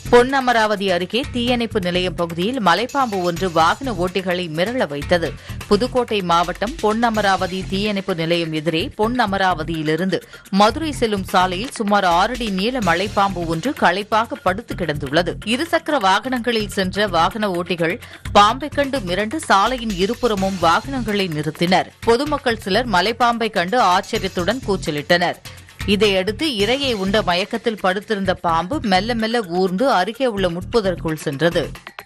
பொன் அமராவதி அருகே தீயணைப்பு நிலையம் பகுதியில் மலைப்பாம்பு ஒன்று வாகன ஓட்டிகளை மிரள வைத்தது புதுக்கோட்டை மாவட்டம் பொன் அமராவதி தீயணைப்பு நிலையம் எதிரே பொன் அமராவதியிலிருந்து மதுரை செல்லும் சாலையில் சுமார் ஆறடி நீள மலைப்பாம்பு ஒன்று களைப்பாக படுத்து கிடந்துள்ளது இருசக்கர வாகனங்களில் சென்ற வாகன ஓட்டிகள் பாம்பை கண்டு மிரண்டு சாலையின் இருபுறமும் வாகனங்களை நிறுத்தினர் பொதுமக்கள் சிலர் மலைப்பாம்பை கண்டு ஆச்சரியத்துடன் கூச்சலிட்டனர் இதையடுத்து இரையை உண்ட மயக்கத்தில் படுத்திருந்த பாம்பு மெல்ல மெல்ல ஊர்ந்து அருகே உள்ள முட்புதற்குள் சென்றது